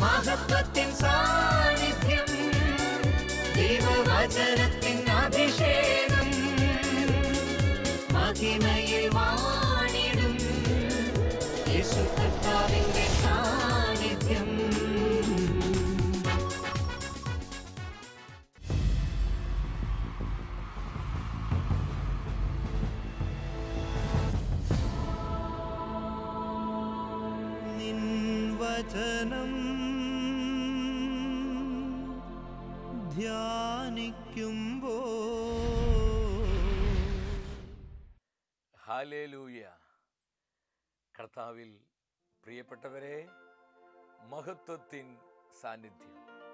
മഹത്വത്തിൻ സാന്നിധ്യം ദൈവവചനത്തിൻ അഭിഷേകം മഹിമയിൽ വാണിടും യേശു കർത്താവിന്റെ സാന്നിധ്യം നിൻ വചനം ധ്യാനിക്കുമ്പോ ഹാലേലൂയ കർത്താവിൽ പ്രിയപ്പെട്ടവരെ മഹത്വത്തിൻ സാന്നിധ്യം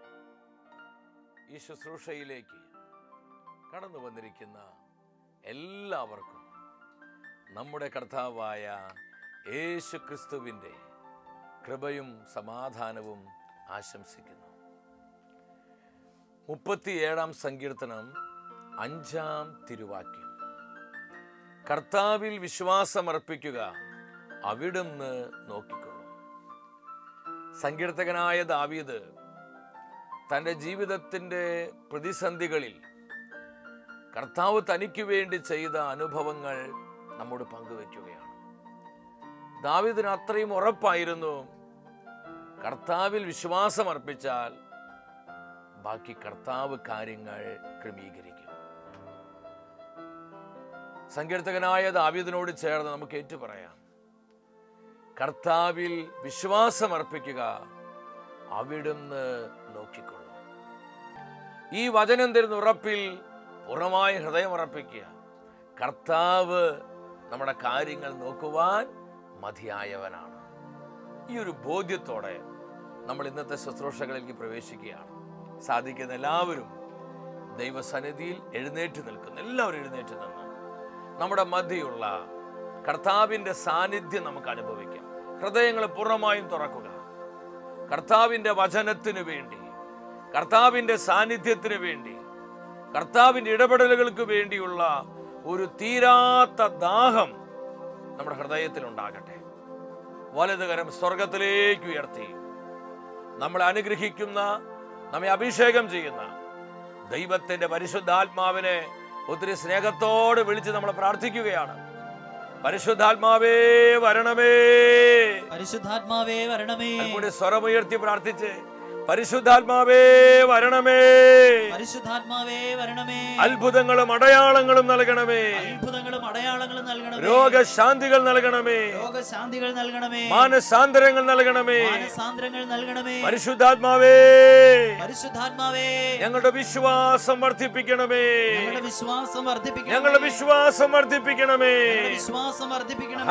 ഈ ശുശ്രൂഷയിലേക്ക് കടന്നു വന്നിരിക്കുന്ന എല്ലാവർക്കും നമ്മുടെ കർത്താവായ യേശു ക്രിസ്തുവിൻ്റെ കൃപയും സമാധാനവും ആശംസിക്കുന്നു മുപ്പത്തിയേഴാം സങ്കീർത്തനം അഞ്ചാം തിരുവാക്യം കർത്താവിൽ വിശ്വാസമർപ്പിക്കുക അവിടുന്ന് നോക്കിക്കൊള്ളും സങ്കീർത്തകനായ ദാവീദ് തൻ്റെ ജീവിതത്തിൻ്റെ പ്രതിസന്ധികളിൽ കർത്താവ് തനിക്ക് വേണ്ടി ചെയ്ത അനുഭവങ്ങൾ നമ്മോട് പങ്കുവെക്കുകയാണ് ദാവീദിന് അത്രയും ഉറപ്പായിരുന്നു കർത്താവിൽ വിശ്വാസമർപ്പിച്ചാൽ ബാക്കി കർത്താവ് കാര്യങ്ങൾ ക്രമീകരിക്കും സങ്കീർത്തകനായ ദാവീദിനോട് ചേർന്ന് നമുക്ക് ഏറ്റു പറയാം കർത്താവിൽ വിശ്വാസമർപ്പിക്കുക അവിടുന്ന് നോക്കിക്കൊള്ളും ഈ വചനം തരുന്ന ഉറപ്പിൽ പൂർണ്ണമായ ഹൃദയം ഉറപ്പിക്കുക കർത്താവ് നമ്മുടെ കാര്യങ്ങൾ നോക്കുവാൻ മതിയായവനാണ് ഈ ഒരു ബോധ്യത്തോടെ നമ്മൾ ഇന്നത്തെ ശുശ്രൂഷകളിലേക്ക് പ്രവേശിക്കുകയാണ് സാധിക്കുന്ന എല്ലാവരും ദൈവസന്നിധിയിൽ എഴുന്നേറ്റ് നിൽക്കുന്നു എല്ലാവരും എഴുന്നേറ്റ് നിന്ന് നമ്മുടെ മധ്യയുള്ള കർത്താവിൻ്റെ സാന്നിധ്യം നമുക്ക് അനുഭവിക്കാം ഹൃദയങ്ങൾ പൂർണ്ണമായും തുറക്കുക കർത്താവിൻ്റെ വചനത്തിനു വേണ്ടി കർത്താവിൻ്റെ സാന്നിധ്യത്തിന് വേണ്ടി കർത്താവിൻ്റെ ഇടപെടലുകൾക്ക് വേണ്ടിയുള്ള ഒരു തീരാത്ത ദാഹം നമ്മുടെ ഹൃദയത്തിൽ ഉണ്ടാകട്ടെ വലതുകരം സ്വർഗത്തിലേക്ക് ഉയർത്തി നമ്മളെ അനുഗ്രഹിക്കുന്ന നമ്മെ അഭിഷേകം ചെയ്യുന്ന ദൈവത്തിന്റെ പരിശുദ്ധാത്മാവിനെ ഒത്തിരി സ്നേഹത്തോടെ വിളിച്ച് നമ്മൾ പ്രാർത്ഥിക്കുകയാണ് പരിശുദ്ധാത്മാവേ വരണമേ പരിശുദ്ധാത്മാവേ വരണമേ കൂടി സ്വരമുയർത്തി പ്രാർത്ഥിച്ച് പരിശുദ്ധാത്മാവേ വരണമേ പരിശുദ്ധാത്മാവേ വരണമേ അത്ഭുതങ്ങളും അടയാളങ്ങളും നൽകണമേ അത്ഭുതങ്ങളും അടയാളങ്ങളും നൽകണമേ രോഗശാന്തികൾ നൽകണമേ രോഗശാന്തികൾ നൽകണമേ മാനസാന്തരങ്ങൾ നൽകണമേ മാനസാന്തരങ്ങൾ നൽകണമേ പരിശുദ്ധാത്മാവേ പരിശുദ്ധാത്മാവേ ഞങ്ങളുടെ വിശ്വാസം വർദ്ധിപ്പിക്കണമേ ഞങ്ങളുടെ വിശ്വാസം വർദ്ധിപ്പിക്കണം ഞങ്ങളുടെ വിശ്വാസം വർദ്ധിപ്പിക്കണമേ വിശ്വാസം വർദ്ധിപ്പിക്കണം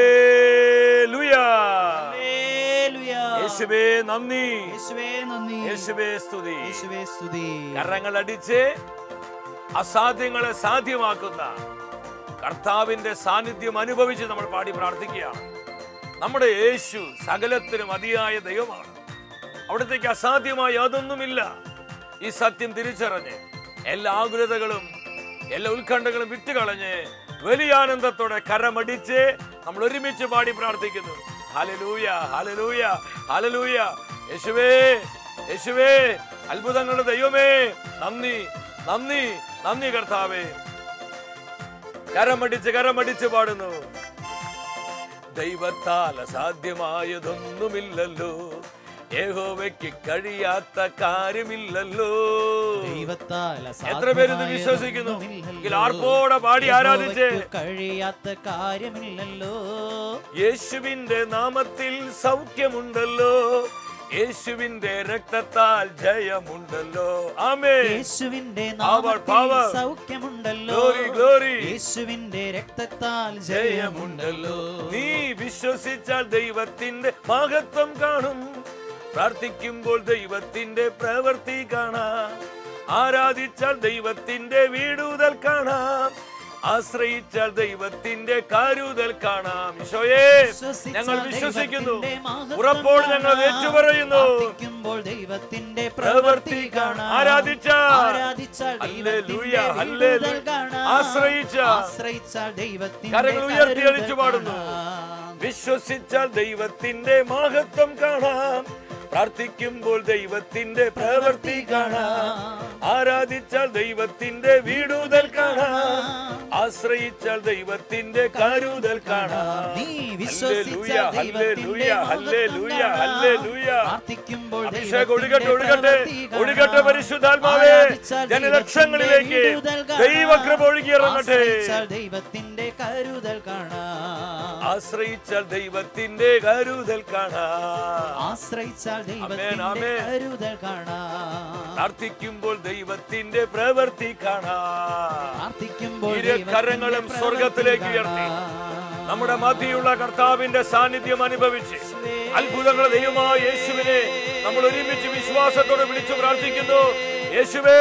യേശുവേ നന്ദി യേശുവേ നന്ദി യേശുവേ സ്തുതി യേശുവേ സ്തുതി കരങ്ങൾ അടിച്ച് അസാധ്യങ്ങളെ സാധ്യമാക്കുന്ന കർത്താവിന്റെ സാന്നിധ്യം അനുഭവിച്ച് നമ്മൾ പാടി പ്രാർത്ഥിക്കുകയാണ് നമ്മുടെ യേശു സകലത്തിനും അതിയായ ദൈവമാണ് അവിടത്തേക്ക് അസാധ്യമായ യാതൊന്നുമില്ല ഈ സത്യം തിരിച്ചറിഞ്ഞ് എല്ലാ ആകുലതകളും എല്ലാ ഉത്കണ്ഠകളും വിട്ടുകളഞ്ഞ് വലിയ ആനന്ദത്തോടെ കരമടിച്ച് നമ്മൾ ഒരുമിച്ച് പാടി പ്രാർത്ഥിക്കുന്നു ഹലലൂയ ഹലലൂയ ഹലലൂയ യേശുവേ യേശുവേ അത്ഭുതങ്ങളുടെ ദൈവമേ നന്ദി നന്ദി നന്ദി കർത്താവേ കരമടിച്ച് കരമടിച്ച് പാടുന്നു ദൈവത്താൽ അസാധ്യമായതൊന്നുമില്ലല്ലോ യഹോവയ്ക്ക് കഴിയാത്ത കാര്യമില്ലല്ലോ ദൈവത്താൽ എത്ര പേര് ഇത് വിശ്വസിക്കുന്നു എങ്കിൽ ആർപ്പോടെ പാടി ആരാധിച്ച് യഹോവയ്ക്ക് കഴിയാത്ത കാര്യമില്ലല്ലോ യേശുവിന്റെ നാമത്തിൽ സൗഖ്യമുണ്ടല്ലോ യേശുവിന്റെ രക്തത്താൽ ജയമുണ്ടല്ലോ ആമേ യേശുവിന്റെ Power, നാമത്തിൽ power. സൗഖ്യമുണ്ടല്ലോ ഗ്ലോറി ഗ്ലോറി യേശുവിന്റെ രക്തത്താൽ ജയമുണ്ടല്ലോ ജയമുണ്ടല്ലോ നീ വിശ്വസിച്ചാൽ ദൈവത്തിന്റെ മഹത്വം കാണും പ്രാർത്ഥിക്കുമ്പോൾ ദൈവത്തിന്റെ പ്രവൃത്തി കാണാം ആരാധിച്ചാൽ ദൈവത്തിന്റെ വീടുതൽ കാണാം ആശ്രയിച്ചാൽ ദൈവത്തിന്റെ കരുതൽ കാണാം ഈശോയെ ഞങ്ങൾ വിശ്വസിക്കുന്നു ഉറപ്പോട് ഞങ്ങൾ ഏറ്റുപറയുന്നു പ്രാർത്ഥിക്കുമ്പോൾ ദൈവത്തിന്റെ പ്രവൃത്തി പ്രവൃത്തി കാണാം. കാണാം ആരാധിച്ചാൽ ആരാധിച്ചാൽ ഹല്ലേലൂയ, ദൈവത്തിന്റെ ഹല്ലേലൂയ. വിടുതൽ കാണാം. ആശ്രയിച്ചാൽ ആശ്രയിച്ചാൽ ദൈവത്തിന്റെ കരങ്ങൾ ഉയർത്തി കരുതൽ അടിച്ചു പാടുന്നു. കാണാം. വിശ്വസിച്ചാൽ ദൈവത്തിന്റെ മഹത്വം കാണാം പ്രാർത്ഥിക്കുമ്പോൾ ദൈവത്തിന്റെ പ്രവൃത്തി കാണാം ആരാധിച്ചാൽ ദൈവത്തിന്റെ വീടുതൽ കാണാം ആശ്രയിച്ചാൽ ദൈവത്തിന്റെ കരുതൽ കാണാം നീ വിശ്വസിച്ച ഹല്ലേലൂയ, ഹല്ലേലൂയ, ഹല്ലേലൂയ, ഹല്ലേലൂയ. പ്രാർത്ഥിക്കുമ്പോൾ അഭിഷേകം ഒഴുകട്ടെ ഒഴുകട്ടെ ഒഴുകട്ടെ പരിശുദ്ധാത്മാവേ ജനലക്ഷങ്ങളിലേക്ക് ദൈവകൃപ ഒഴുകിയിറങ്ങട്ടെ ദൈവത്തിന്റെ കരുതൽ കാണാം ആശ്രയിച്ചാൽ ദൈവത്തിന്റെ കരുതൽ കാണാം ആശ്രയിച്ചാൽ ദൈവത്തിന്റെ ആമേൻ. കരുതൽ കാണാം പ്രാർത്ഥിക്കുമ്പോൾ ദൈവത്തിന്റെ പ്രവൃത്തി കാണാം പ്രാർത്ഥിക്കുമ്പോൾ ഇരു കരങ്ങളും ദൈവത്തിന്റെ സ്വർഗത്തിലേക്ക് പ്രവൃത്തി ഉയർത്തി. കാണാം. നമ്മുടെ മധ്യയുള്ള കർത്താവിന്റെ സാന്നിധ്യം അനുഭവിച്ച് അത്ഭുതങ്ങളെ ദൈവമായ യേശുവിനെ നമ്മൾ ഒരുമിച്ച് വിശ്വാസത്തോടെ വിളിച്ചു പ്രാർത്ഥിക്കുന്നു യേശുവേ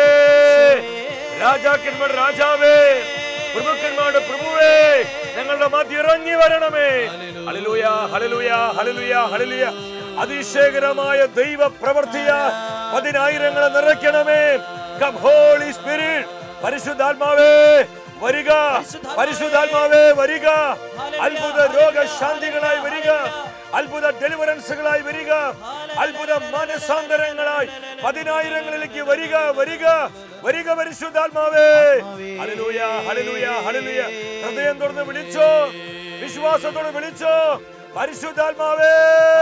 രാജാക്കന്മാരുടെ രാജാവേ പ്രഭുക്കന്മാരുടെ പ്രഭുവേ ഞങ്ങളുടെ മധ്യ ഇറങ്ങി വരണമേ ഹല്ലേലൂയ ഹല്ലേലൂയ ഹല്ലേലൂയ ഹല്ലേലൂയ അതിശയകരമായ ദൈവ പ്രവർത്തിയ പതിനായിരങ്ങളെ നിറയ്ക്കണമേ കം ഹോളി സ്പിരിറ്റ് പരിശുദ്ധാത്മാവേ വരിക പരിശുദ്ധാത്മാവേ വരിക അത്ഭുത രോഗശാന്തികളായി വരിക അത്ഭുത ഡെലിവറൻസുകളായി വരിക അത്ഭുത മനസാന്തരങ്ങളായി പതിനായിരങ്ങളിലേക്ക് വരിക വരിക വരിക പരിശുദ്ധാത്മാവേ ഹല്ലേലൂയ ഹല്ലേലൂയ ഹല്ലേലൂയ ഹൃദയം തുറന്ന് വിളിച്ചോ വിശ്വാസത്തോടെ വിളിച്ചോ പരിശുദ്ധാത്മാവേ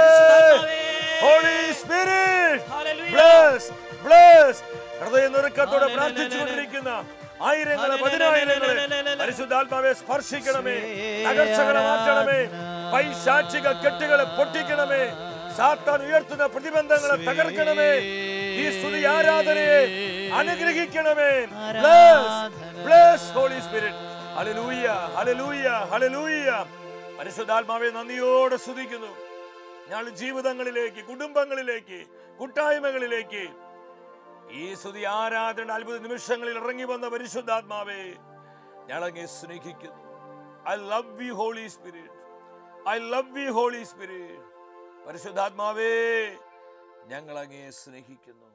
ഹോളി സ്പിരിറ്റ് ബ്ലസ് ബ്ലസ് ഹൃദയ നുറുക്കത്തോടെ പ്രാർത്ഥിച്ചുകൊണ്ടിരിക്കുന്ന ആയിരങ്ങളെ പതിനായിരങ്ങളെ പരിശുദ്ധാത്മാവെ സ്പർശിക്കണമേ തകർച്ചകളെ മാറ്റണമേ പൈശാചിക കെട്ടുകളെ പൊട്ടിക്കണമേ സാത്താൻ ഉയർത്തുന്ന പ്രതിബന്ധങ്ങളെ തകർക്കണമേ ഈ സ്തുതി ആരാധനയെ അനുഗ്രഹിക്കണമേ bless bless holy spirit hallelujah hallelujah hallelujah പരിശുദ്ധാത്മാവെ നന്ദിയോടെ സ്തുതിക്കുന്നു ഞങ്ങൾ ജീവിതങ്ങളിലേക്ക് കുടുംബങ്ങളിലേക്ക് കൂട്ടായ്മകളിലേക്ക് ഈ സ്തുതി ആരാധന അത്ഭുത നിമിഷങ്ങളിൽ ഇറങ്ങി വന്ന പരിശുദ്ധാത്മാവേ ഞങ്ങളങ്ങെ സ്നേഹിക്കുന്നു I love you holy spirit I love you holy spirit പരിശുദ്ധാത്മാവേ ഞങ്ങളങ്ങെ സ്നേഹിക്കുന്നു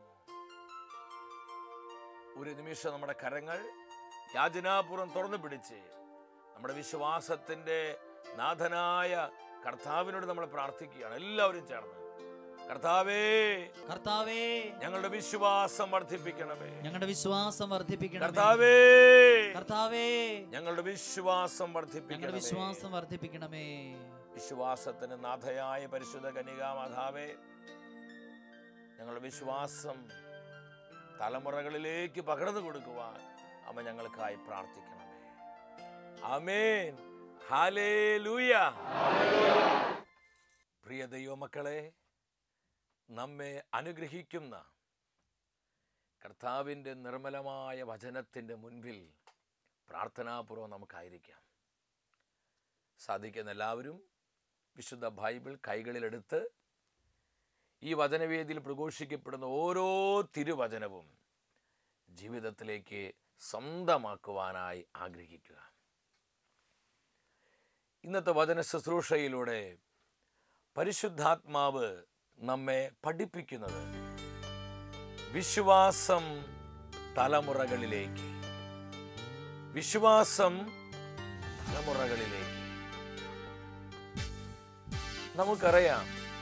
ഒരു നിമിഷം നമ്മുടെ കരങ്ങൾ യാചനാപൂർവം തുറന്നു പിടിച്ച് നമ്മുടെ വിശ്വാസത്തിന്റെ നാഥനായ കർത്താവിനോട് നമ്മൾ പ്രാർത്ഥിക്കുകയാണ് എല്ലാവരും ചേർന്ന് കർത്താവേ കർത്താവേ ഞങ്ങളുടെ വിശ്വാസം വർദ്ധിപ്പിക്കണമേ ഞങ്ങളുടെ വിശ്വാസം വർദ്ധിപ്പിക്കണം കർത്താവേ കർത്താവേ ഞങ്ങളുടെ വിശ്വാസം ഞങ്ങളുടെ വർദ്ധിപ്പിക്കണമേ വിശ്വാസം വർദ്ധിപ്പിക്കണമേ വിശ്വാസത്തിന് നാഥയായ പരിശുദ്ധ കന്യകാമാതാവേ ഞങ്ങളുടെ വിശ്വാസം തലമുറകളിലേക്ക് പകർന്നു കൊടുക്കുവാൻ അമ്മ ഞങ്ങൾക്കായി പ്രാർത്ഥിക്കണമേ ആമേൻ ഹാലേലൂയ പ്രിയ ദൈവമക്കളെ നമ്മെ അനുഗ്രഹിക്കുന്ന കർത്താവിൻ്റെ നിർമ്മലമായ വചനത്തിൻ്റെ മുൻപിൽ പ്രാർത്ഥനാപൂർവ്വം നമുക്കായിരിക്കാം സാധിക്കുന്ന എല്ലാവരും വിശുദ്ധ ബൈബിൾ കൈകളിലെടുത്ത് ഈ വചനവേദിയിൽ പ്രഘോഷിക്കപ്പെടുന്ന ഓരോ തിരുവചനവും ജീവിതത്തിലേക്ക് സ്വന്തമാക്കുവാനായി ആഗ്രഹിക്കുക ഇന്നത്തെ വചന ശുശ്രൂഷയിലൂടെ പരിശുദ്ധാത്മാവ് നമ്മെ പഠിപ്പിക്കുന്നത് വിശ്വാസം തലമുറകളിലേക്ക് വിശ്വാസം തലമുറകളിലേക്ക് നമുക്കറിയാം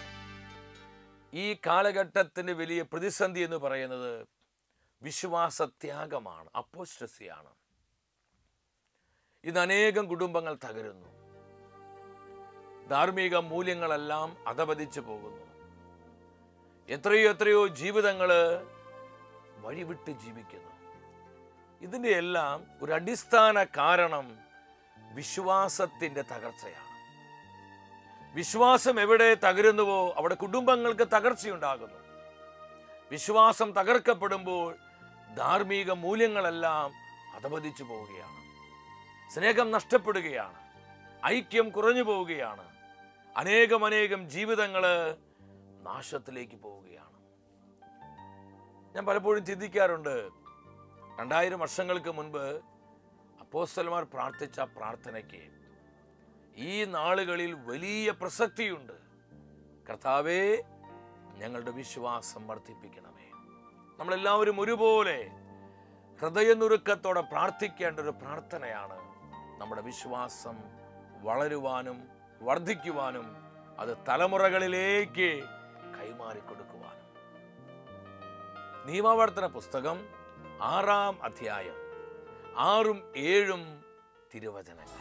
ഈ കാലഘട്ടത്തിന്റെ വലിയ പ്രതിസന്ധി എന്ന് പറയുന്നത് വിശ്വാസത്യാഗമാണ് അപ്പോസ്റ്റസിയാണ് ഇന്ന് അനേകം കുടുംബങ്ങൾ തകരുന്നു ധാർമ്മിക മൂല്യങ്ങളെല്ലാം അധപതിച്ചു പോകുന്നു എത്രയോ എത്രയോ ജീവിതങ്ങള് വഴിവിട്ട് ജീവിക്കുന്നു ഇതിൻ്റെ എല്ലാം ഒരു അടിസ്ഥാന കാരണം വിശ്വാസത്തിന്റെ തകർച്ചയാണ് വിശ്വാസം എവിടെ തകരുന്നുവോ അവിടെ കുടുംബങ്ങൾക്ക് തകർച്ചയുണ്ടാകുന്നു വിശ്വാസം തകർക്കപ്പെടുമ്പോൾ ധാർമ്മിക മൂല്യങ്ങളെല്ലാം അധപതിച്ചു പോവുകയാണ് സ്നേഹം നഷ്ടപ്പെടുകയാണ് ഐക്യം കുറഞ്ഞു പോവുകയാണ് അനേകം അനേകം ജീവിതങ്ങൾ നാശത്തിലേക്ക് പോവുകയാണ് ഞാൻ പലപ്പോഴും ചിന്തിക്കാറുണ്ട് രണ്ടായിരം വർഷങ്ങൾക്ക് മുൻപ് അപ്പോസ്റ്റലന്മാർ പ്രാർത്ഥിച്ച പ്രാർത്ഥനയ്ക്ക് ഈ നാളുകളിൽ വലിയ പ്രസക്തിയുണ്ട് കർത്താവേ ഞങ്ങളുടെ വിശ്വാസം വർദ്ധിപ്പിക്കണമേ നമ്മളെല്ലാവരും ഒരുപോലെ ഹൃദയനുറുക്കത്തോടെ പ്രാർത്ഥിക്കേണ്ട ഒരു പ്രാർത്ഥനയാണ് നമ്മുടെ വിശ്വാസം വളരുവാനും വർദ്ധിക്കുവാനും അത് തലമുറകളിലേക്ക് കൈമാറുവാനും കൈമാറി കൊടുക്കുവാനും നിയമാവർത്തന പുസ്തകം ആറാം അധ്യായം ആറും ഏഴും തിരുവചനങ്ങൾ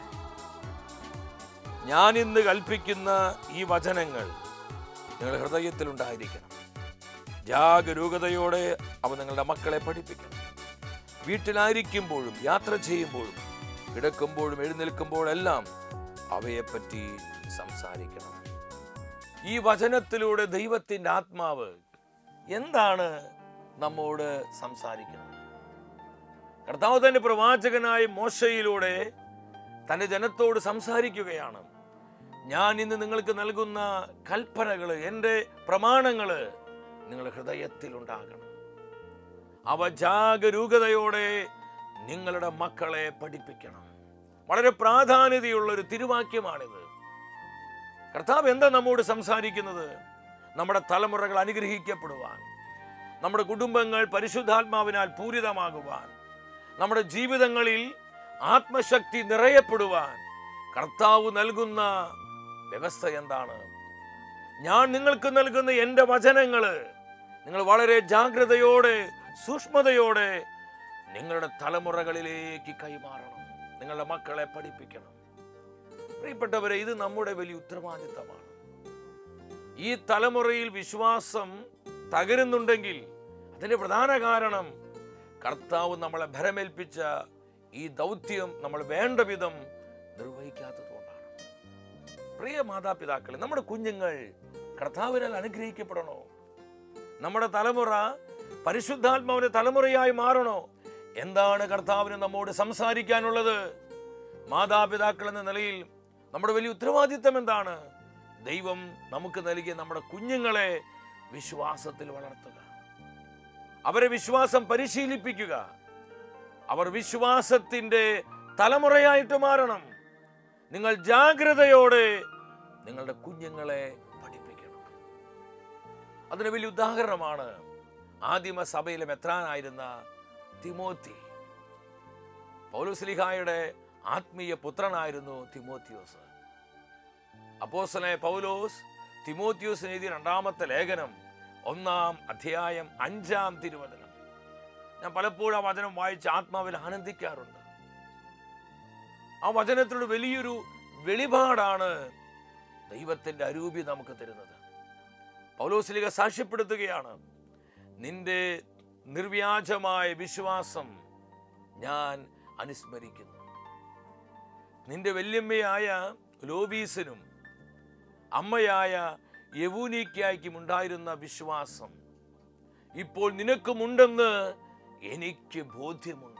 ഞാൻ ഇന്ന് കൽപ്പിക്കുന്ന ഈ വചനങ്ങൾ നിങ്ങളുടെ ഹൃദയത്തിലുണ്ടായിരിക്കണം ജാഗരൂകതയോടെ അവ നിങ്ങളുടെ മക്കളെ പഠിപ്പിക്കണം വീട്ടിലായിരിക്കുമ്പോഴും യാത്ര ചെയ്യുമ്പോഴും കിടക്കുമ്പോഴും എഴുന്നേൽക്കുമ്പോഴെല്ലാം അവയെപ്പറ്റി സംസാരിക്കണം ഈ വചനത്തിലൂടെ ദൈവത്തിൻ്റെ ആത്മാവ് എന്താണ് നമ്മോട് സംസാരിക്കുന്നത് കർത്താവ് തന്റെ പ്രവാചകനായ മോശയിലൂടെ തന്റെ ജനത്തോട് സംസാരിക്കുകയാണ് ഞാൻ ഇന്ന് നിങ്ങൾക്ക് നൽകുന്ന കൽപ്പനകൾ എൻ്റെ പ്രമാണങ്ങള് നിങ്ങളുടെ ഹൃദയത്തിൽ ഉണ്ടാകണം അവ ജാഗരൂകതയോടെ നിങ്ങളുടെ മക്കളെ പഠിപ്പിക്കണം വളരെ പ്രാധാന്യതയുള്ള ഒരു തിരുവാക്യമാണിത് കർത്താവ് എന്താ നമ്മോട് സംസാരിക്കുന്നത് നമ്മുടെ തലമുറകൾ അനുഗ്രഹിക്കപ്പെടുവാൻ നമ്മുടെ കുടുംബങ്ങൾ പരിശുദ്ധാത്മാവിനാൽ പൂരിതമാകുവാൻ നമ്മുടെ ജീവിതങ്ങളിൽ ആത്മശക്തി നിറയപ്പെടുവാൻ കർത്താവ് നൽകുന്ന വ്യവസ്ഥ എന്താണ് ഞാൻ നിങ്ങൾക്ക് നൽകുന്ന എൻ്റെ വചനങ്ങള് നിങ്ങൾ വളരെ ജാഗ്രതയോടെ സൂക്ഷ്മതയോടെ നിങ്ങളുടെ തലമുറകളിലേക്ക് കൈമാറണം നിങ്ങളുടെ മക്കളെ പഠിപ്പിക്കണം പ്രിയപ്പെട്ടവരെ ഇത് നമ്മുടെ വലിയ ഉത്തരവാദിത്തമാണ് ഈ തലമുറയിൽ വിശ്വാസം തകരുന്നുണ്ടെങ്കിൽ അതിന്റെ പ്രധാന കാരണം കർത്താവ് നമ്മളെ ഭരമേൽപ്പിച്ച ഈ ദൗത്യം നമ്മൾ വേണ്ട വിധം നിർവഹിക്കാത്തതുകൊണ്ടാണ് പ്രിയ മാതാപിതാക്കളെ നമ്മുടെ കുഞ്ഞുങ്ങൾ കർത്താവിനാൽ അനുഗ്രഹിക്കപ്പെടണോ നമ്മുടെ തലമുറ പരിശുദ്ധാത്മാവിന്റെ തലമുറയായി മാറണോ എന്താണ് കർത്താവിന് നമ്മോട് സംസാരിക്കാനുള്ളത് മാതാപിതാക്കൾ എന്ന നിലയിൽ നമ്മുടെ വലിയ ഉത്തരവാദിത്തം എന്താണ് ദൈവം നമുക്ക് നൽകിയ നമ്മുടെ കുഞ്ഞുങ്ങളെ വിശ്വാസത്തിൽ വളർത്തുക അവരെ വിശ്വാസം പരിശീലിപ്പിക്കുക അവർ വിശ്വാസത്തിന്റെ തലമുറയായിട്ട് മാറണം നിങ്ങൾ ജാഗ്രതയോടെ നിങ്ങളുടെ കുഞ്ഞുങ്ങളെ പഠിപ്പിക്കണം അതിന് വലിയ ഉദാഹരണമാണ് ആദിമ സഭയിലെ മെത്രാനായിരുന്ന തിമോത്തി പൗലോസ്ലിഹായുടെ ആത്മീയ പുത്രനായിരുന്നു തിമോത്തിയോസ് അപ്പോസ്തലനായ പൗലോസ് തിമോത്തിയോസിന് എഴുതിയ രണ്ടാമത്തെ ലേഖനം ഒന്നാം അധ്യായം അഞ്ചാം തിരുവചനം ഞാൻ പലപ്പോഴും ആ വചനം വായിച്ച് ആത്മാവിൽ ആനന്ദിക്കാറുണ്ട് ആ വചനത്തിലൂടെ വലിയൊരു വെളിപാടാണ് ദൈവത്തിന്റെ അരൂപി നമുക്ക് തരുന്നത് പൗലോസ്ലിക സാക്ഷ്യപ്പെടുത്തുകയാണ് നിന്റെ നിർവ്യാജമായ വിശ്വാസം ഞാൻ അനുസ്മരിക്കുന്നു നിന്റെ വല്യമ്മയായ ലോബീസിനും അമ്മയായ യവൂനിക്കായ്ക്കും ഉണ്ടായിരുന്ന വിശ്വാസം ഇപ്പോൾ നിനക്കുമുണ്ടെന്ന് എനിക്ക് ബോധ്യമുണ്ട്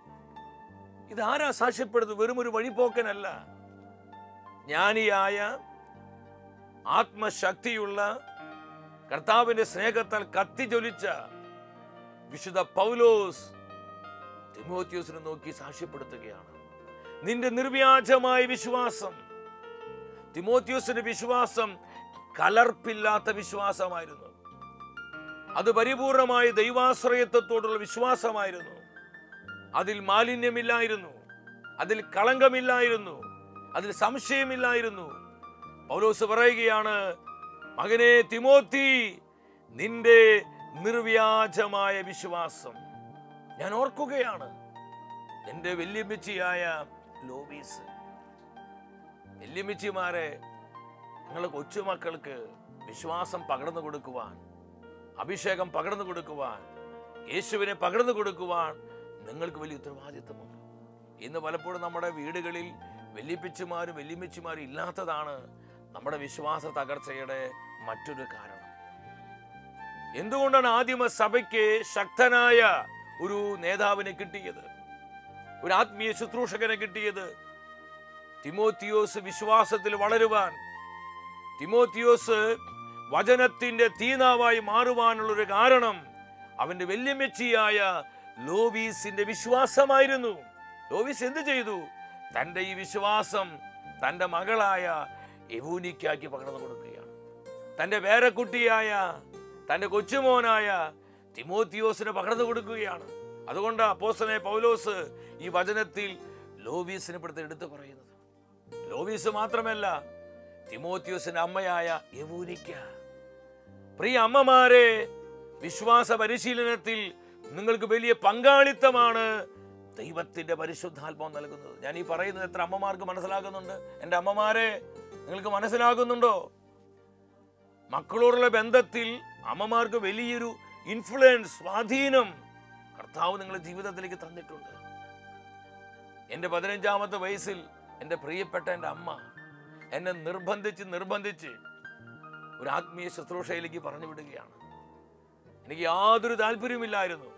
ഇതാരാ സാക്ഷ്യപ്പെടുന്നത് വെറും ഒരു വഴിപോക്കനല്ല ജ്ഞാനിയായ ആത്മശക്തിയുള്ള കർത്താവിന്റെ സ്നേഹത്താൽ കത്തിജ്വലിച്ച വിശുദ്ധ പൗലോസ് തിമോത്യോസിനെ നോക്കി സാക്ഷ്യപ്പെടുത്തുകയാണ് നിന്റെ നിർവ്യാജമായ വിശ്വാസം തിമോത്യോസിന്റെ വിശ്വാസം കലർപ്പില്ലാത്ത വിശ്വാസമായിരുന്നു അത് പരിപൂർണമായ ദൈവാശ്രയത്വത്തോടുള്ള വിശ്വാസമായിരുന്നു അതിൽ മാലിന്യമില്ലായിരുന്നു അതിൽ കളങ്കമില്ലായിരുന്നു അതിൽ സംശയമില്ലായിരുന്നു പൗലോസ് പറയുകയാണ് മകനെ തിമോത്തി നിന്റെ നിർവ്യാജമായ വിശ്വാസം ഞാൻ ഓർക്കുകയാണ് എൻ്റെ വല്യമ്മച്ചിയായ ലോബീസ് വല്യമ്മച്ചിമാരെ നിങ്ങളെ കൊച്ചുമക്കൾക്ക് വിശ്വാസം പകർന്നു കൊടുക്കുവാൻ അഭിഷേകം പകർന്നു കൊടുക്കുവാൻ യേശുവിനെ പകർന്നു കൊടുക്കുവാൻ നിങ്ങൾക്ക് വലിയ ഉത്തരവാദിത്വമുണ്ട് ഇന്ന് പലപ്പോഴും നമ്മുടെ വീടുകളിൽ വല്യപ്പിച്ചുമാരും വല്യമ്മച്ചിമാരും ഇല്ലാത്തതാണ് നമ്മുടെ വിശ്വാസ തകർച്ചയുടെ മറ്റൊരു കാരണം എന്തുകൊണ്ടാണ് ആദിമ സഭയ്ക്ക് ശക്തനായ ഒരു നേതാവിനെ കിട്ടിയത് ഒരു ആത്മീയ ശുശ്രൂഷകനെ കിട്ടിയത് തിമോത്തിയോസ് വിശ്വാസത്തിൽ വളരുവാൻ തിമോത്തിയോസ് വചനത്തിന്റെ തീനാവായി മാറുവാനുള്ള ഒരു കാരണം അവന്റെ വല്യമെച്ചിയായ ലോബീസിന്റെ വിശ്വാസമായിരുന്നു ലോബീസ് എന്ത് ചെയ്തു തന്റെ ഈ വിശ്വാസം തന്റെ മകളായ യവൂനിക്കാക്കി പകർന്നു കൊടുക്കുകയാണ് തന്റെ വേറെക്കുട്ടിയായ തന്റെ കൊച്ചുമോനായ തിമോത്തിയോസിന് പകർന്നു കൊടുക്കുകയാണ് അതുകൊണ്ട് അപ്പോസ്തലനായ പൗലോസ് ഈ വചനത്തിൽ ലോബീസിനെ പെടുത്ത് എടുത്തു പറയുന്നത് ലോബീസ് മാത്രമല്ല തിമോത്തിയോസിന്റെ അമ്മയായ യവൂനിക്ക പ്രിയ അമ്മമാരെ വിശ്വാസ പരിശീലനത്തിൽ നിങ്ങൾക്ക് വലിയ പങ്കാളിത്തമാണ് ദൈവത്തിന്റെ പരിശുദ്ധാത്മാവ് നൽകുന്നത് ഞാൻ ഈ പറയുന്നത് എത്ര അമ്മമാർക്ക് മനസ്സിലാകുന്നുണ്ട് എൻ്റെ അമ്മമാരെ നിങ്ങൾക്ക് മനസ്സിലാകുന്നുണ്ടോ മക്കളോടുള്ള ബന്ധത്തിൽ അമ്മമാർക്ക് വലിയൊരു ഇൻഫ്ലുവൻസ് സ്വാധീനം കർത്താവ് നിങ്ങളുടെ ജീവിതത്തിലേക്ക് തന്നിട്ടുണ്ട് എൻ്റെ പതിനഞ്ചാമത്തെ വയസ്സിൽ എൻ്റെ പ്രിയപ്പെട്ട എൻ്റെ അമ്മ എന്നെ നിർബന്ധിച്ച് നിർബന്ധിച്ച് ഒരു ആത്മീയ ശുശ്രൂഷയിലേക്ക് പറഞ്ഞു വിടുകയാണ് എനിക്ക് യാതൊരു താല്പര്യമില്ലായിരുന്നു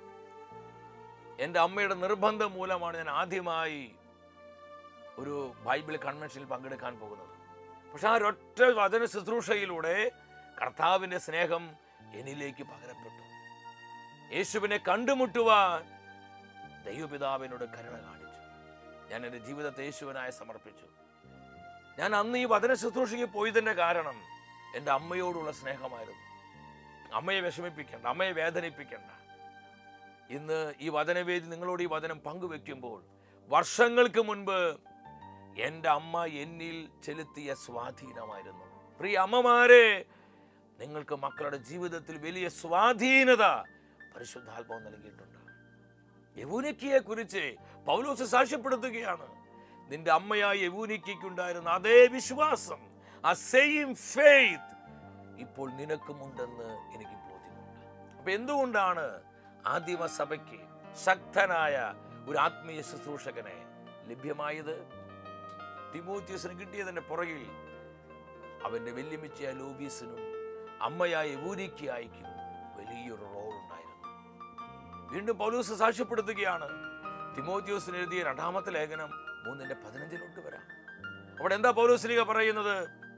എൻ്റെ അമ്മയുടെ നിർബന്ധം മൂലമാണ് ഞാൻ ആദ്യമായി ഒരു ബൈബിൾ കൺവെൻഷനിൽ പങ്കെടുക്കാൻ പോകുന്നത് പക്ഷെ ആ ഒരൊറ്റ വചന ശുശ്രൂഷയിലൂടെ കർത്താവിൻ്റെ സ്നേഹം എന്നിലേക്ക് പകരപ്പെട്ടു യേശുവിനെ കണ്ടുമുട്ടുവാൻ ദൈവപിതാവിനോട് കരുണ കാണിച്ചു ഞാൻ എൻ്റെ ജീവിതത്തെ യേശുവിനായി സമർപ്പിച്ചു ഞാൻ അന്ന് ഈ വചന ശുശ്രൂഷയ്ക്ക് പോയതിൻ്റെ കാരണം എൻ്റെ അമ്മയോടുള്ള സ്നേഹമായിരുന്നു അമ്മയെ വിഷമിപ്പിക്കേണ്ട അമ്മയെ വേദനിപ്പിക്കേണ്ട ഇന്ന് ഈ വചനവേദി നിങ്ങളോട് ഈ വചനം പങ്കുവെക്കുമ്പോൾ വർഷങ്ങൾക്ക് മുൻപ് എൻ്റെ അമ്മ എന്നിൽ ചെലുത്തിയ സ്വാധീനമായിരുന്നു പ്രിയ അമ്മമാരെ നിങ്ങൾക്ക് മക്കളുടെ ജീവിതത്തിൽ വലിയ സ്വാധീനത പരിശുദ്ധാത്മാവ് നൽകിയിട്ടുണ്ട് യവൂനിക്കയെ കുറിച്ച് പൗലോസ് സാക്ഷ്യപ്പെടുത്തുകയാണ് നിന്റെ അമ്മയായ യവൂനിക്കുണ്ടായിരുന്ന അതേ വിശ്വാസം ആ സെയിം ഫെയ്ത്ത് ഇപ്പോൾ നിനക്കുമുണ്ടെന്ന് എനിക്ക് ബോധ്യമുണ്ട് അപ്പൊ എന്തുകൊണ്ടാണ് ആദിമ സഭയ്ക്ക് ശക്തനായ ഒരു ആത്മീയ ശുശ്രൂഷകനെ ലഭ്യമായത് തിമോത്യൂസിന് കിട്ടിയതിന്റെ പുറകിൽ അവന്റെ വെല്ലുമിച്ചയായ ലോബീസിനും അമ്മയായ ഊരിക്കായിക്കും വലിയൊരു റോൾ ഉണ്ടായിരുന്നു വീണ്ടും പൗലൂസ് സാക്ഷ്യപ്പെടുത്തുകയാണ് തിമോത്യോസിന് എഴുതിയ രണ്ടാമത്തെ ലേഖനം മൂന്നിന്റെ പതിനഞ്ചിലോട്ട് വരാം അവിടെ എന്താ പൗലോസ്ലിക പറയുന്നത്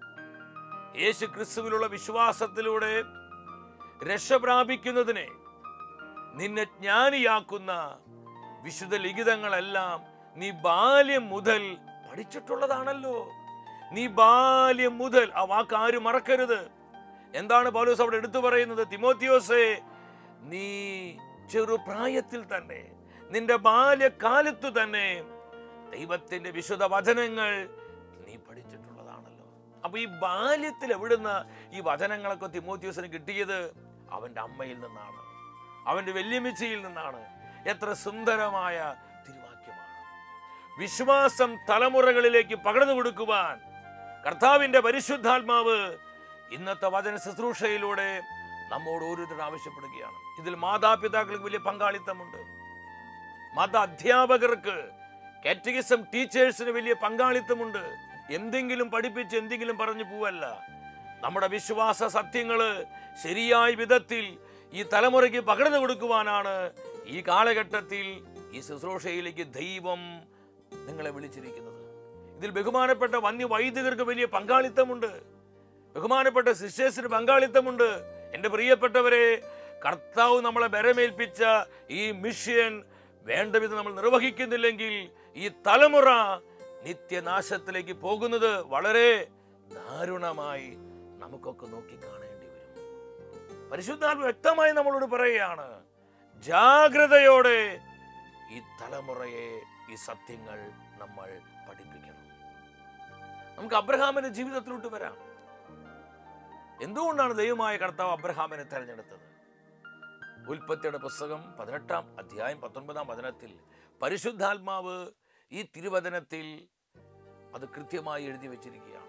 യേശു ക്രിസ്തുവിലുള്ള വിശ്വാസത്തിലൂടെ രക്ഷ പ്രാപിക്കുന്നതിനെ നിന്നെ ജ്ഞാനിയാക്കുന്ന വിശുദ്ധ ലിഖിതങ്ങളെല്ലാം നീ ബാല്യം മുതൽ പഠിച്ചിട്ടുള്ളതാണല്ലോ നീ ബാല്യം മുതൽ ആ വാക്ക് ആരും മറക്കരുത് എന്താണ് പൗലോസ് അവിടെ എടുത്തു പറയുന്നത് തിമോത്തിയോസേ നീ ചെറുപ്രായത്തിൽ തന്നെ നിന്റെ ബാല്യകാലത്തു തന്നെ ദൈവത്തിന്റെ വിശുദ്ധ വചനങ്ങൾ നീ പഠിച്ചിട്ടുള്ളതാണല്ലോ അപ്പൊ ഈ ബാല്യത്തിൽ എവിടുന്ന് ഈ വചനങ്ങളൊക്കെ തിമോത്യോസിന് കിട്ടിയത് അവന്റെ അമ്മയിൽ നിന്നാണ് അവന്റെ വെല്ലുമിച്ചയിൽ നിന്നാണ് എത്ര സുന്ദരമായ തിരുവാക്യമാണ് വിശ്വാസം തലമുറകളിലേക്ക് പകർന്നു കൊടുക്കുവാൻ കർത്താവിന്റെ പരിശുദ്ധാത്മാവ് ഇന്നത്തെ വചന ശുശ്രൂഷയിലൂടെ നമ്മോട് ഓരോരുത്തരും ആവശ്യപ്പെടുകയാണ് ഇതിൽ മാതാപിതാക്കൾക്ക് വലിയ പങ്കാളിത്തമുണ്ട് മത അധ്യാപകർക്ക് കാറ്റഗിസം ടീച്ചേഴ്സിന് വലിയ പങ്കാളിത്തമുണ്ട് എന്തെങ്കിലും പഠിപ്പിച്ച് എന്തെങ്കിലും പറഞ്ഞു പോവല്ല നമ്മുടെ വിശ്വാസ സത്യങ്ങള് ശരിയായ വിധത്തിൽ ഈ തലമുറയ്ക്ക് പകർന്നു കൊടുക്കുവാനാണ് ഈ കാലഘട്ടത്തിൽ ഈ ശുശ്രൂഷയിലേക്ക് ദൈവം നിങ്ങളെ വിളിച്ചിരിക്കുന്നത് ഇതിൽ ബഹുമാനപ്പെട്ട വന്യ വൈദികർക്ക് വലിയ പങ്കാളിത്തമുണ്ട് ബഹുമാനപ്പെട്ട സിസ്റ്റേഴ്സിന് പങ്കാളിത്തമുണ്ട് എൻ്റെ പ്രിയപ്പെട്ടവരെ കർത്താവ് നമ്മളെ ബരമേൽപ്പിച്ച ഈ മിഷൻ വേണ്ട വിധം നമ്മൾ നിർവഹിക്കുന്നില്ലെങ്കിൽ ഈ തലമുറ നിത്യനാശത്തിലേക്ക് പോകുന്നത് വളരെ ദാരുണമായി നമുക്കൊക്കെ നോക്കി കാണേണ്ടി വരും പരിശുദ്ധാത്മ വ്യക്തമായി നമ്മളോട് പറയുകയാണ് ജാഗ്രതയോടെ ഈ തലമുറയെ ഈ സത്യങ്ങൾ നമ്മൾ പഠിപ്പിക്കണം നമുക്ക് അബ്രഹാമിന്റെ ജീവിതത്തിലോട്ട് വരാം എന്തുകൊണ്ടാണ് ദൈവമായ കർത്താവ് അബ്രഹാമിനെ തെരഞ്ഞെടുത്തത് ഉൽപ്പത്തിയുടെ പുസ്തകം പതിനെട്ടാം അധ്യായം പത്തൊൻപതാം വചനത്തിൽ പരിശുദ്ധാത്മാവ് ഈ തിരുവചനത്തിൽ അത് കൃത്യമായി എഴുതി വെച്ചിരിക്കുകയാണ്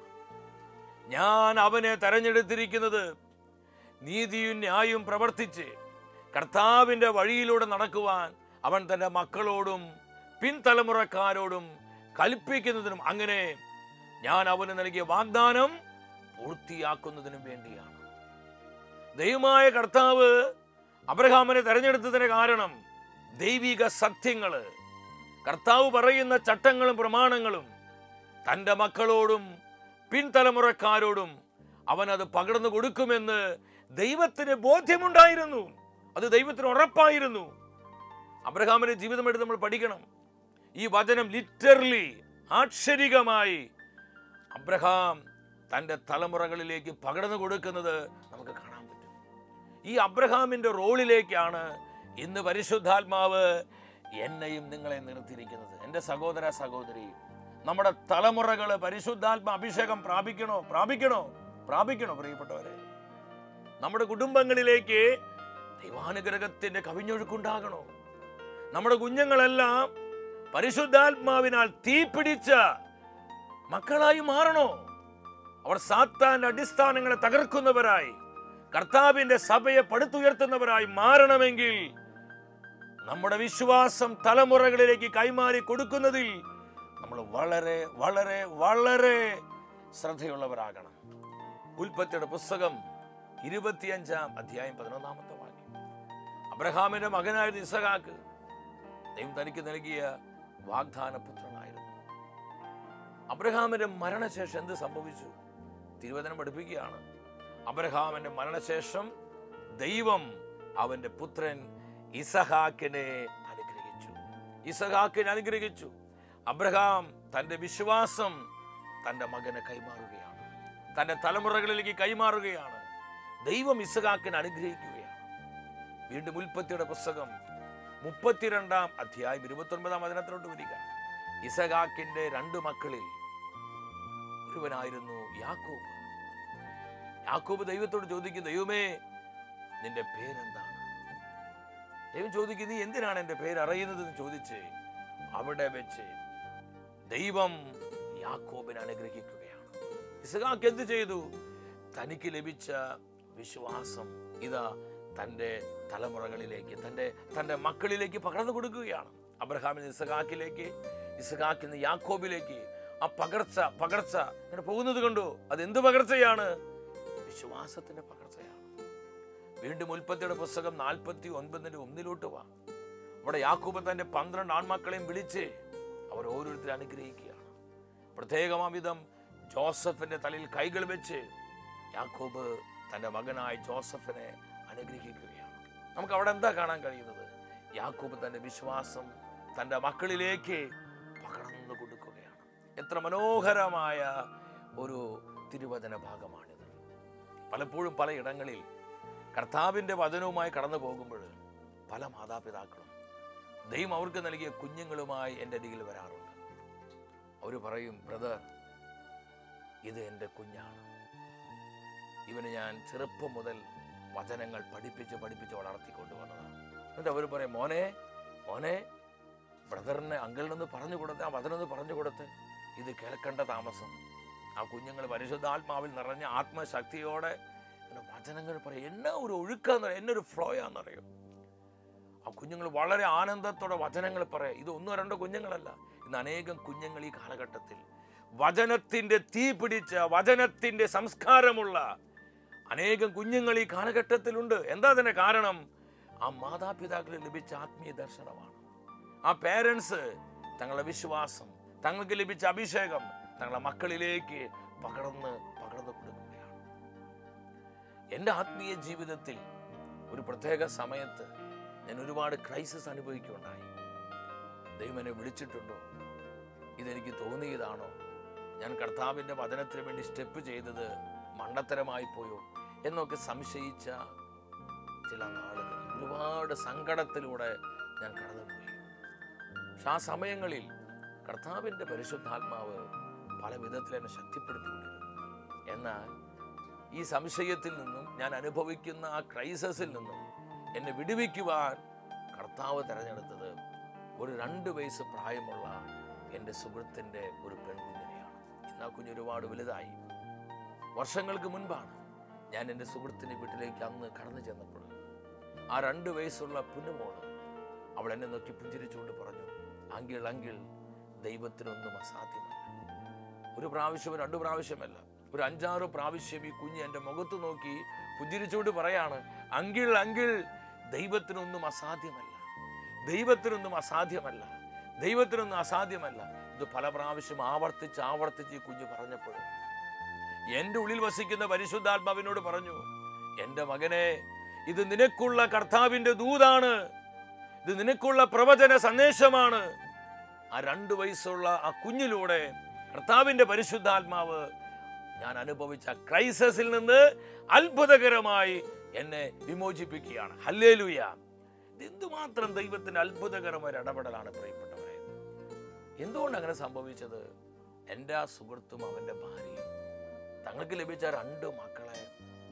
ഞാൻ അവനെ തെരഞ്ഞെടുത്തിരിക്കുന്നത് നീതിയും ന്യായവും പ്രവർത്തിച്ച് കർത്താവിൻ്റെ വഴിയിലൂടെ നടക്കുവാൻ അവൻ തൻ്റെ മക്കളോടും പിൻതലമുറക്കാരോടും കൽപ്പിക്കുന്നതിനും അങ്ങനെ ഞാൻ അവന് നൽകിയ വാഗ്ദാനം പൂർത്തിയാക്കുന്നതിനും വേണ്ടിയാണ് ദൈവമായ കർത്താവ് അബ്രഹാമിനെ തെരഞ്ഞെടുത്തതിന് കാരണം ദൈവിക സത്യങ്ങള് കർത്താവ് പറയുന്ന ചട്ടങ്ങളും പ്രമാണങ്ങളും തൻ്റെ മക്കളോടും പിൻതലമുറക്കാരോടും അവൻ അത് പകർന്നു കൊടുക്കുമെന്ന് ദൈവത്തിന് ബോധ്യമുണ്ടായിരുന്നു അത് ദൈവത്തിന് ഉറപ്പായിരുന്നു അബ്രഹാമിന്റെ ജീവിതം എടുത്ത് നമ്മൾ പഠിക്കണം ഈ വചനം ലിറ്ററലി ആക്ഷരികമായി അബ്രഹാം തൻ്റെ തലമുറകളിലേക്ക് പകർന്നു കൊടുക്കുന്നത് നമുക്ക് കാണാൻ പറ്റും ഈ അബ്രഹാമിന്റെ റോളിലേക്കാണ് ഇന്ന് പരിശുദ്ധാത്മാവ് എന്നെയും നിങ്ങളെ നിർത്തിയിരിക്കുന്നത് എൻ്റെ സഹോദര സഹോദരി നമ്മുടെ തലമുറകള് പരിശുദ്ധാത്മ അഭിഷേകം പ്രാപിക്കണോ പ്രാപിക്കണോ പ്രാപിക്കണോ പ്രിയപ്പെട്ടവരെ നമ്മുടെ കുടുംബങ്ങളിലേക്ക് ദൈവാനുഗ്രഹത്തിന്റെ കവിഞ്ഞൊഴുക്കുണ്ടാകണോ നമ്മുടെ കുഞ്ഞുങ്ങളെല്ലാം പരിശുദ്ധാത്മാവിനാൽ തീപിടിച്ച മക്കളായി മാറണോ അവർ സാത്താന്റെ അടിസ്ഥാനങ്ങളെ തകർക്കുന്നവരായി കർത്താവിന്റെ സഭയെ പടുത്തുയർത്തുന്നവരായി മാറണമെങ്കിൽ നമ്മുടെ വിശ്വാസം തലമുറകളിലേക്ക് കൈമാറി കൊടുക്കുന്നതിൽ നമ്മൾ വളരെ വളരെ വളരെ ശ്രദ്ധയുള്ളവരാകണം ഉൽപ്പത്തിയുടെ പുസ്തകം ഇരുപത്തിയഞ്ചാം അധ്യായം പതിനൊന്നാമത്തെ വാക്യം അബ്രഹാമിന്റെ മകനായിരുന്ന ഇസഹാക്ക് ദൈവം തനിക്ക് നൽകിയ വാഗ്ദാന പുത്രനായിരുന്നു അബ്രഹാമിന്റെ മരണശേഷം എന്ത് സംഭവിച്ചു തിരുവചനം പഠിപ്പിക്കുകയാണ് അബ്രഹാമിന്റെ മരണശേഷം ദൈവം അവന്റെ പുത്രൻ ഇസഹാക്കിനെ അനുഗ്രഹിച്ചു ഇസഹാക്കിനെ അനുഗ്രഹിച്ചു അബ്രഹാം തന്റെ വിശ്വാസം തന്റെ മകന് കൈമാറുകയാണ് തന്റെ തലമുറകളിലേക്ക് കൈമാറുകയാണ് ദൈവം ഇസഹാക്കിനെ അനുഗ്രഹിക്കുകയാണ് വീണ്ടും ഉൽപ്പത്തിയുടെ പുസ്തകം മുപ്പത്തിരണ്ടാം അധ്യായം ഇരുപത്തി ഒൻപതാം വചനത്തിലോട്ട് വരിക ഇസഹാക്കിന്റെ രണ്ട് മക്കളിൽ ഒരുവനായിരുന്നു യാക്കോബ് യാക്കോബ് ദൈവത്തോട് ചോദിക്കും ദൈവമേ നിന്റെ പേരെന്താണ് ദൈവം ചോദിക്കും നീ എന്തിനാണ് എൻ്റെ പേര് അറിയുന്നതെന്ന് ചോദിച്ച് അവിടെ വെച്ച് ദൈവം യാക്കോബിനെ അനുഗ്രഹിക്കുകയാണ് ഇസഹാക്ക് എന്ത് ചെയ്തു തനിക്ക് ലഭിച്ച വിശ്വാസം ഇതാ തൻ്റെ തലമുറകളിലേക്ക് തൻ്റെ തൻ്റെ മക്കളിലേക്ക് പകർന്നു കൊടുക്കുകയാണ് അബ്രഹാമിന് ഇസഹാക്കിലേക്ക് ഇസഹാക്കിൽ നിന്ന് യാക്കോബിലേക്ക് ആ പകർച്ച പകർച്ച ഇങ്ങനെ പോകുന്നത് കണ്ടു അത് എന്ത് പകർച്ചയാണ് വിശ്വാസത്തിന്റെ പകർച്ചയാണ് വീണ്ടും ഉൽപ്പത്തിയുടെ പുസ്തകം നാൽപ്പത്തി ഒൻപതിന്റെ ഒന്നിലോട്ട് വാ അവിടെ യാക്കൂബ് തന്റെ പന്ത്രണ്ട് ആൺമക്കളെയും വിളിച്ച് അവർ ഓരോരുത്തരെ അനുഗ്രഹിക്കുകയാണ് പ്രത്യേകമാം വിധം ജോസഫിന്റെ തലയിൽ കൈകൾ വെച്ച് യാക്കോബ് തന്റെ മകനായ ജോസഫിനെ അനുഗ്രഹിക്കുകയാണ് നമുക്ക് അവിടെ എന്താ കാണാൻ കഴിയുന്നത് യാക്കോബ് തന്റെ വിശ്വാസം തന്റെ മക്കളിലേക്ക് പകർന്നു കൊടുക്കുകയാണ് എത്ര മനോഹരമായ ഒരു തിരുവചന ഭാഗമാണിത് പലപ്പോഴും പലയിടങ്ങളിൽ കർത്താവിൻ്റെ വചനവുമായി കടന്നു പോകുമ്പോൾ പല മാതാപിതാക്കളും ദൈവം അവർക്ക് നൽകിയ കുഞ്ഞുങ്ങളുമായി എൻ്റെ അരികിൽ വരാറുണ്ട് അവർ പറയും ബ്രദർ ഇത് എൻ്റെ കുഞ്ഞാണ് ഇവന് ഞാൻ ചെറുപ്പം മുതൽ വചനങ്ങൾ പഠിപ്പിച്ച് പഠിപ്പിച്ച് വളർത്തിക്കൊണ്ട് വന്നതാണ് എന്നിട്ട് അവർ പറയും മോനെ മോനെ ബ്രദറിനെ അങ്കിളിനൊന്ന് പറഞ്ഞു കൊടുത്ത് ആ വചനം ഒന്ന് പറഞ്ഞു കൊടുത്ത് ഇത് കേൾക്കേണ്ട താമസം ആ കുഞ്ഞുങ്ങൾ പരിശുദ്ധാത്മാവിൽ നിറഞ്ഞ ആത്മശക്തിയോടെ ഇങ്ങനെ വചനങ്ങൾ പറയും എന്നാ ഒരു ഒഴുക്കാന്ന് എന്നൊരു ഫ്ലോയാന്നറിയോ ആ കുഞ്ഞുങ്ങൾ വളരെ ആനന്ദത്തോടെ വചനങ്ങൾ പറയാം ഇത് ഒന്നോ രണ്ടോ കുഞ്ഞുങ്ങളല്ല ഇന്ന് അനേകം കുഞ്ഞുങ്ങൾ ഈ കാലഘട്ടത്തിൽ വചനത്തിന്റെ തീ പിടിച്ച വചനത്തിന്റെ സംസ്കാരമുള്ള അനേകം കുഞ്ഞുങ്ങൾ ഈ കാലഘട്ടത്തിലുണ്ട് എന്താ അതിന്റെ കാരണം ആ മാതാപിതാക്കളിൽ ലഭിച്ച ആത്മീയ ദർശനമാണ് ആ പേരൻസ് തങ്ങളുടെ വിശ്വാസം തങ്ങൾക്ക് ലഭിച്ച അഭിഷേകം തങ്ങളുടെ മക്കളിലേക്ക് പകർന്ന് പകർന്നു കൊടുക്കുകയാണ് എൻ്റെ ആത്മീയ ജീവിതത്തിൽ ഒരു പ്രത്യേക സമയത്ത് ഞാൻ ഒരുപാട് ക്രൈസിസ് അനുഭവിക്കുകയുണ്ടായി ദൈവം എന്നെ വിളിച്ചിട്ടുണ്ടോ ഇതെനിക്ക് തോന്നിയതാണോ ഞാൻ കർത്താവിൻ്റെ വചനത്തിന് വേണ്ടി സ്റ്റെപ്പ് ചെയ്തത് മണ്ടത്തരമായി പോയോ എന്നൊക്കെ സംശയിച്ച ചില നാളുകൾ ഒരുപാട് സങ്കടത്തിലൂടെ ഞാൻ കടന്നുപോയി പക്ഷെ ആ സമയങ്ങളിൽ കർത്താവിൻ്റെ പരിശുദ്ധാത്മാവ് പല വിധത്തിൽ എന്നെ ശക്തിപ്പെടുത്തിക്കൊണ്ടിരുന്നു എന്നാൽ ഈ സംശയത്തിൽ നിന്നും ഞാൻ അനുഭവിക്കുന്ന ആ ക്രൈസസിൽ നിന്നും എന്നെ വിടുവിക്കുവാൻ കർത്താവ് തിരഞ്ഞെടുത്തത് ഒരു രണ്ട് വയസ്സ് പ്രായമുള്ള എൻ്റെ സുഹൃത്തിൻ്റെ ഒരു പെൺകുഞ്ഞിനെയാണ് ഇന്ന് ആ കുഞ്ഞ് ഒരുപാട് വലുതായി വർഷങ്ങൾക്ക് മുൻപാണ് ഞാൻ എൻ്റെ സുഹൃത്തിൻ്റെ വീട്ടിലേക്ക് അന്ന് കടന്നു ചെന്നപ്പോൾ ആ രണ്ട് വയസ്സുള്ള പുന്നുമോള് അവൾ എന്നെ നോക്കി പുഞ്ചിരിച്ചുകൊണ്ട് പറഞ്ഞു അങ്കിൾ അങ്കിൾ ദൈവത്തിനൊന്നും അസാധ്യമല്ല ഒരു പ്രാവശ്യം രണ്ട് പ്രാവശ്യമല്ല ഒരു അഞ്ചാറ് പ്രാവശ്യം ഈ കുഞ്ഞ് എൻ്റെ മുഖത്ത് നോക്കി പുഞ്ചിരിച്ചുകൊണ്ട് പറയാണ് അങ്കിൾ അങ്കിൾ ദൈവത്തിനൊന്നും അസാധ്യമല്ല ദൈവത്തിനൊന്നും അസാധ്യമല്ല ദൈവത്തിനൊന്നും അസാധ്യമല്ല ഇത് പല പ്രാവശ്യം ആവർത്തിച്ച് ആവർത്തിച്ച് ഈ കുഞ്ഞ് പറഞ്ഞപ്പോൾ എൻ്റെ ഉള്ളിൽ വസിക്കുന്ന പരിശുദ്ധാത്മാവിനോട് പറഞ്ഞു എൻ്റെ മകനെ ഇത് നിനക്കുള്ള കർത്താവിൻ്റെ ദൂതാണ് ഇത് നിനക്കുള്ള പ്രവചന സന്ദേശമാണ് ആ രണ്ട് വയസ്സുള്ള ആ കുഞ്ഞിലൂടെ കർത്താവിൻ്റെ പരിശുദ്ധാത്മാവ് ഞാൻ അനുഭവിച്ച ക്രൈസസിൽ നിന്ന് അത്ഭുതകരമായി എന്നെ വിമോചിപ്പിക്കുകയാണ് ഹല്ലേലൂയ ഇത് എന്തുമാത്രം ദൈവത്തിന്റെ അത്ഭുതകരമായ ഒരു ഇടപെടലാണ് പ്രിയപ്പെട്ടവരെ എന്തുകൊണ്ട് അങ്ങനെ സംഭവിച്ചത് എൻ്റെ ആ സുഹൃത്തും അവൻ്റെ ഭാര്യയും തങ്ങൾക്ക് ലഭിച്ച രണ്ട് മക്കളെ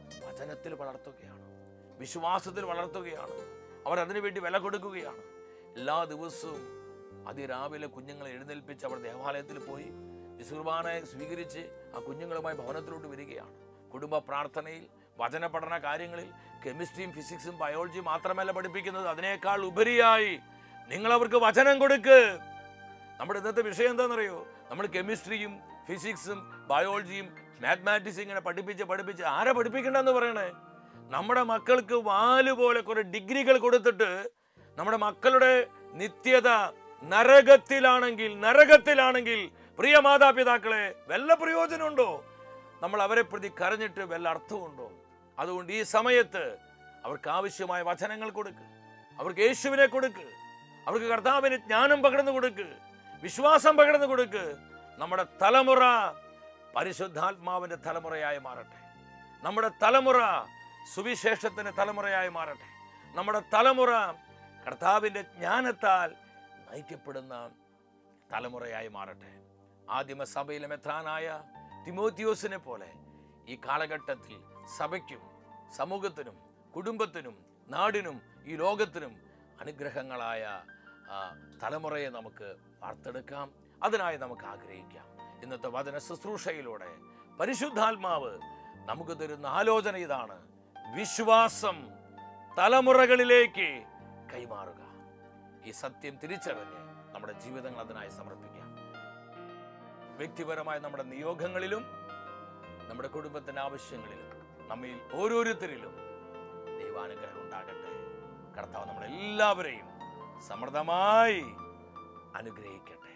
വചനത്തിൽ വളർത്തുകയാണ് വിശ്വാസത്തിൽ വളർത്തുകയാണ് അവർ അതിനുവേണ്ടി വില കൊടുക്കുകയാണ് എല്ലാ ദിവസവും അതിരാവിലെ കുഞ്ഞുങ്ങളെ എഴുന്നേൽപ്പിച്ച് അവർ ദേവാലയത്തിൽ പോയി വിസുർബാനെ സ്വീകരിച്ച് ആ കുഞ്ഞുങ്ങളുമായി ഭവനത്തിലോട്ട് വരികയാണ് കുടുംബ പ്രാർത്ഥനയിൽ വചന പഠന കാര്യങ്ങളിൽ കെമിസ്ട്രിയും ഫിസിക്സും ബയോളജിയും മാത്രമല്ല പഠിപ്പിക്കുന്നത് അതിനേക്കാൾ ഉപരിയായി നിങ്ങൾ അവർക്ക് വചനം കൊടുക്ക് നമ്മുടെ ഇന്നത്തെ വിഷയം എന്താണെന്നറിയോ നമ്മൾ കെമിസ്ട്രിയും ഫിസിക്സും ബയോളജിയും മാത്മാറ്റിക്സും ഇങ്ങനെ പഠിപ്പിച്ച് പഠിപ്പിച്ച് ആരെ പഠിപ്പിക്കണ്ടെന്ന് പറയണേ നമ്മുടെ മക്കൾക്ക് വാല് പോലെ കുറെ ഡിഗ്രികൾ കൊടുത്തിട്ട് നമ്മുടെ മക്കളുടെ നിത്യത നരകത്തിലാണെങ്കിൽ നരകത്തിലാണെങ്കിൽ പ്രിയ മാതാപിതാക്കളെ വല്ല പ്രയോജനമുണ്ടോ നമ്മൾ അവരെ പ്രതി കരഞ്ഞിട്ട് വല്ല അർത്ഥമുണ്ടോ അതുകൊണ്ട് ഈ സമയത്ത് അവർക്ക് ആവശ്യമായ വചനങ്ങൾ കൊടുക്ക് അവർക്ക് യേശുവിനെ കൊടുക്ക് അവർക്ക് കർത്താവിന് ജ്ഞാനം പകർന്നു കൊടുക്ക് വിശ്വാസം പകർന്നു കൊടുക്ക് നമ്മുടെ തലമുറ പരിശുദ്ധാത്മാവിന്റെ തലമുറയായി മാറട്ടെ നമ്മുടെ തലമുറ സുവിശേഷത്തിന്റെ തലമുറയായി മാറട്ടെ നമ്മുടെ തലമുറ കർത്താവിന്റെ ജ്ഞാനത്താൽ നയിക്കപ്പെടുന്ന തലമുറയായി മാറട്ടെ ആദിമ സഭയിലെ മെത്രാനായ തിമോത്തിയോസിനെ പോലെ ഈ കാലഘട്ടത്തിൽ സഭയ്ക്കും സമൂഹത്തിനും കുടുംബത്തിനും നാടിനും ഈ ലോകത്തിനും അനുഗ്രഹങ്ങളായ ആ, തലമുറയെ നമുക്ക് വാർത്തെടുക്കാം അതിനായി നമുക്ക് ആഗ്രഹിക്കാം ഇന്നത്തെ വചന ശുശ്രൂഷയിലൂടെ പരിശുദ്ധാത്മാവ് നമുക്ക് തരുന്ന ആലോചന ഇതാണ് വിശ്വാസം തലമുറകളിലേക്ക് കൈമാറുക ഈ സത്യം തിരിച്ചറിഞ്ഞ് നമ്മുടെ ജീവിതങ്ങൾ അതിനായി സമർപ്പിക്കാം വ്യക്തിപരമായ നമ്മുടെ നിയോഗങ്ങളിലും നമ്മുടെ കുടുംബത്തിന്റെ ആവശ്യങ്ങളിലും നമ്മിൽ ഓരോരുത്തരിലും ദൈവാനുഗ്രഹം ഉണ്ടാകട്ടെ കർത്താവ് നമ്മളെല്ലാവരെയും സമൃദ്ധമായി അനുഗ്രഹിക്കട്ടെ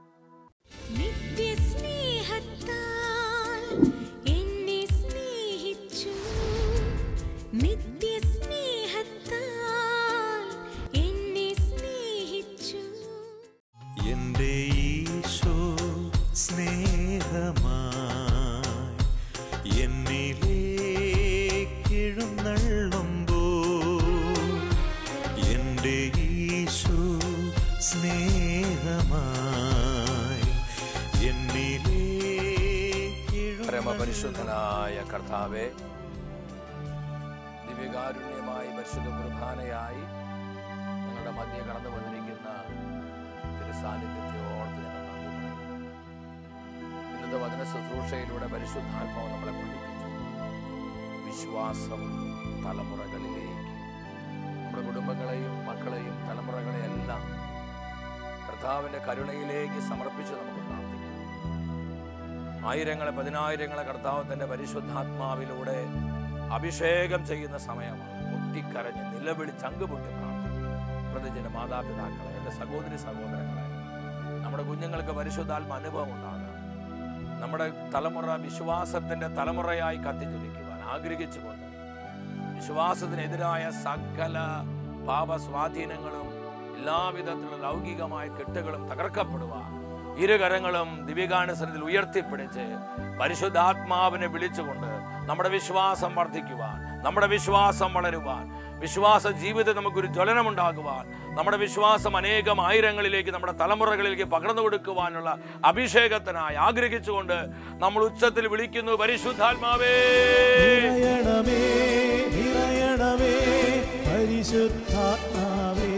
നിത്യസ്നേഹത്താൽ എന്നെ സ്നേഹിച്ചു നിത്യസ്നേഹത്താൽ എന്നെ സ്നേഹിച്ചു എന്റെ ഈശോ സ്നേഹമായി എന്നിലേക്കെഴുന്നള്ളുമ്പോ എന്റെ ഈശോ സ്നേഹമായി എന്നിലേക്കെഴുന്നള്ളുമ്പോ പരമപരിശുദ്ധനായ കർത്താവെ ദിവ്യകാരുണ്യമായി പരിശുദ്ധ കുർബാനയായി ഞങ്ങളുടെ മധ്യ കടന്നു വന്നിരിക്കുന്ന തിരുസാന്നിധ്യത്തെ ഓർത്ത് ഞങ്ങൾ നന്ദി പറയുന്നു ഇന്നത്തെ വചന ശുശ്രൂഷയിലൂടെ പരിശുദ്ധാത്മാവ് നമ്മളെ പഠിപ്പിച്ചു വിശ്വാസം തലമുറകളിലേക്ക് നമ്മുടെ കുടുംബങ്ങളെയും മക്കളെയും തലമുറകളെയെല്ലാം കർത്താവിൻ്റെ കരുണയിലേക്ക് സമർപ്പിച്ച് നമുക്ക് പ്രാർത്ഥിക്കാം ആയിരങ്ങളെ പതിനായിരങ്ങളെ കർത്താവ് തന്റെ പരിശുദ്ധാത്മാവിലൂടെ അഭിഷേകം ചെയ്യുന്ന സമയമാണ് പൊട്ടിക്കരഞ്ഞ് നിലവിളിച്ച് അങ്കുപൊട്ടി പ്രാർത്ഥിക്കും പ്രതിജന മാതാപിതാക്കളെ എൻ്റെ സഹോദരി സഹോദരങ്ങളെ നമ്മുടെ കുഞ്ഞുങ്ങൾക്ക് പരിശുദ്ധാത്മ അനുഭവം ഉണ്ടാകാം നമ്മുടെ തലമുറ വിശ്വാസത്തിന്റെ തലമുറയായി കത്തിജ്വലിക്കുവാൻ ആഗ്രഹിച്ചുകൊണ്ട് വിശ്വാസത്തിനെതിരായ സകല പാപസ്വാധീനങ്ങളും എല്ലാവിധത്തിലുള്ള ലൗകികമായ കെട്ടുകളും തകർക്കപ്പെടുവാൻ ഇരുകരങ്ങളും ദിവ്യകാനുസരത്തിൽ ഉയർത്തിപ്പിടിച്ച് പരിശുദ്ധാത്മാവിനെ വിളിച്ചുകൊണ്ട് നമ്മുടെ വിശ്വാസം വർദ്ധിക്കുവാൻ നമ്മുടെ വിശ്വാസം വളരുവാൻ വിശ്വാസ ജീവിതം നമുക്കൊരു ജ്വലനമുണ്ടാകുവാൻ നമ്മുടെ വിശ്വാസം അനേകം ആയിരങ്ങളിലേക്ക് നമ്മുടെ തലമുറകളിലേക്ക് പകർന്നു കൊടുക്കുവാനുള്ള അഭിഷേകത്തിനായി ആഗ്രഹിച്ചുകൊണ്ട് നമ്മൾ ഉച്ചത്തിൽ വിളിക്കുന്നു പരിശുദ്ധാത്മാവേ നിറയണമേ നിറയണമേ പരിശുദ്ധാത്മാവേ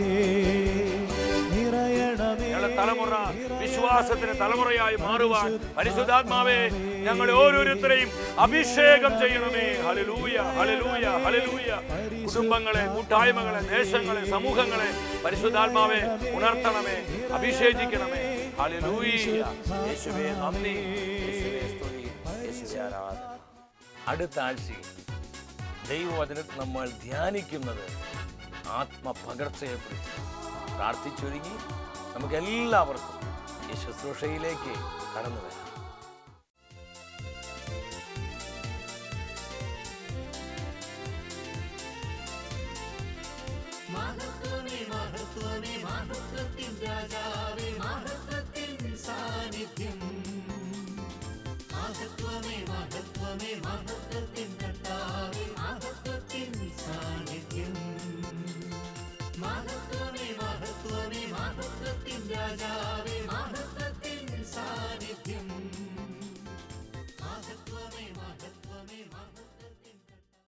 നിറയണമേ ഞങ്ങളുടെ തലമുറ വിശ്വാസത്തിന് തലമുറയായി മാറുവാൻ പരിശുദ്ധാത്മാവേ ഞങ്ങൾ ഓരോരുത്തരെയും അഭിഷേകം ചെയ്യണമേ ഹലലൂയ ഹലലൂയ ഹലലൂയ കുടുംബങ്ങളെ കൂട്ടായ്മകളെ ദേശങ്ങളെ സമൂഹങ്ങളെ പരിശുദ്ധാത്മാവെ ഉണർത്തണമേ അഭിഷേചിക്കണമേ ഹലലൂയ യേശുവേ നന്ദി യേശുവേ സ്തുതി യേശുവേ ആരാധന അടുത്ത ആഴ്ചയിൽ ദൈവവചനത്തിൽ നമ്മൾ ധ്യാനിക്കുന്നത് ആത്മപകർച്ചയെക്കുറിച്ച് പ്രാർത്ഥിച്ചൊരുങ്ങി നമുക്ക് എല്ലാവർക്കും ഈ ശുശ്രൂഷയിലേക്ക് കടന്നു വരാം